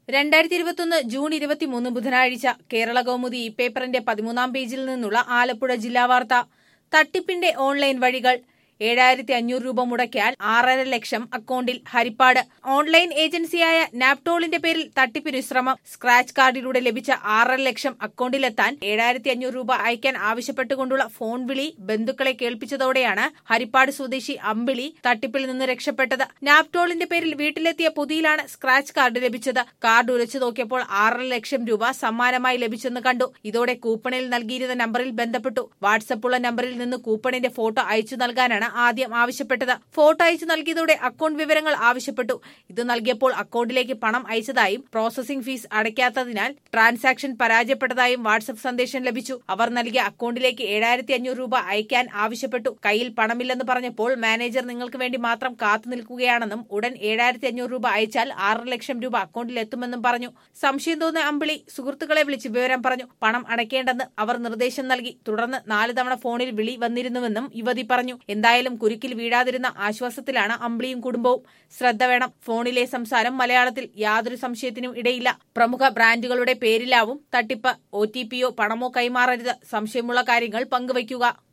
രണ്ടായിരത്തി ഇരുപത്തൊന്ന് ജൂൺ ഇരുപത്തിമൂന്ന് ബുധനാഴ്ച കേരള കൗമുദി ഈ പേപ്പറിന്റെ പതിമൂന്നാം പേജിൽ നിന്നുള്ള ആലപ്പുഴ ജില്ലാ വാർത്ത തട്ടിപ്പിന്റെ ഓൺലൈൻ വഴികൾ ഏഴായിരത്തി അഞ്ഞൂറ് രൂപ മുടക്കിയാൽ ആറര ലക്ഷം അക്കൌണ്ടിൽ ഹരിപ്പാട് ഓൺലൈൻ ഏജൻസിയായ നാപ്ടോളിന്റെ പേരിൽ തട്ടിപ്പിന് ശ്രമം സ്ക്രാച്ച് കാർഡിലൂടെ ലഭിച്ച ആറര ലക്ഷം അക്കൌണ്ടിലെത്താൻ ഏഴായിരത്തി അഞ്ഞൂറ് രൂപ അയക്കാൻ ആവശ്യപ്പെട്ടുകൊണ്ടുള്ള ഫോൺ വിളി ബന്ധുക്കളെ കേൾപ്പിച്ചതോടെയാണ് ഹരിപ്പാട് സ്വദേശി അമ്പിളി തട്ടിപ്പിൽ നിന്ന് രക്ഷപ്പെട്ടത് നാപ്ടോളിന്റെ പേരിൽ വീട്ടിലെത്തിയ പൊതിയിലാണ് സ്ക്രാച്ച് കാർഡ് ലഭിച്ചത് കാർഡ് ഉരച്ചു നോക്കിയപ്പോൾ ആറര ലക്ഷം രൂപ സമ്മാനമായി ലഭിച്ചെന്ന് കണ്ടു ഇതോടെ കൂപ്പണിൽ നൽകിയിരുന്ന നമ്പറിൽ ബന്ധപ്പെട്ടു വാട്സപ്പുള്ള നമ്പറിൽ നിന്ന് കൂപ്പണിന്റെ ഫോട്ടോ അയച്ചു നൽകാനാണ് ആദ്യം ആവശ്യപ്പെട്ടത് ഫോട്ടോ അയച്ചു നൽകിയതോടെ അക്കൌണ്ട് വിവരങ്ങൾ ആവശ്യപ്പെട്ടു ഇത് നൽകിയപ്പോൾ അക്കൌണ്ടിലേക്ക് പണം അയച്ചതായും പ്രോസസിംഗ് ഫീസ് അടയ്ക്കാത്തതിനാൽ ട്രാൻസാക്ഷൻ പരാജയപ്പെട്ടതായും വാട്സപ്പ് സന്ദേശം ലഭിച്ചു അവർ നൽകിയ അക്കൌണ്ടിലേക്ക് ഏഴായിരത്തി അഞ്ഞൂറ് രൂപ അയക്കാൻ ആവശ്യപ്പെട്ടു കയ്യിൽ പണമില്ലെന്ന് പറഞ്ഞപ്പോൾ മാനേജർ നിങ്ങൾക്ക് വേണ്ടി മാത്രം കാത്തു നിൽക്കുകയാണെന്നും ഉടൻ ഏഴായിരത്തി അഞ്ഞൂറ് രൂപ അയച്ചാൽ ആറ് ലക്ഷം രൂപ അക്കൌണ്ടിൽ എത്തുമെന്നും പറഞ്ഞു സംശയം തോന്നിയ അമ്പിളി സുഹൃത്തുക്കളെ വിളിച്ച് വിവരം പറഞ്ഞു പണം അടയ്ക്കേണ്ടെന്ന് അവർ നിർദ്ദേശം നൽകി തുടർന്ന് നാല് തവണ ഫോണിൽ വിളി വന്നിരുന്നുവെന്നും യുവതി പറഞ്ഞു എന്തായാലും കുരുക്കിൽ വീഴാതിരുന്ന ആശ്വാസത്തിലാണ് അമ്പിളിയും കുടുംബവും ശ്രദ്ധ വേണം ഫോണിലെ സംസാരം മലയാളത്തിൽ യാതൊരു സംശയത്തിനും ഇടയില്ല പ്രമുഖ ബ്രാൻഡുകളുടെ പേരിലാവും തട്ടിപ്പ് ഒ ടി പിയോ പണമോ കൈമാറരുത് സംശയമുള്ള കാര്യങ്ങൾ പങ്കുവയ്ക്കുക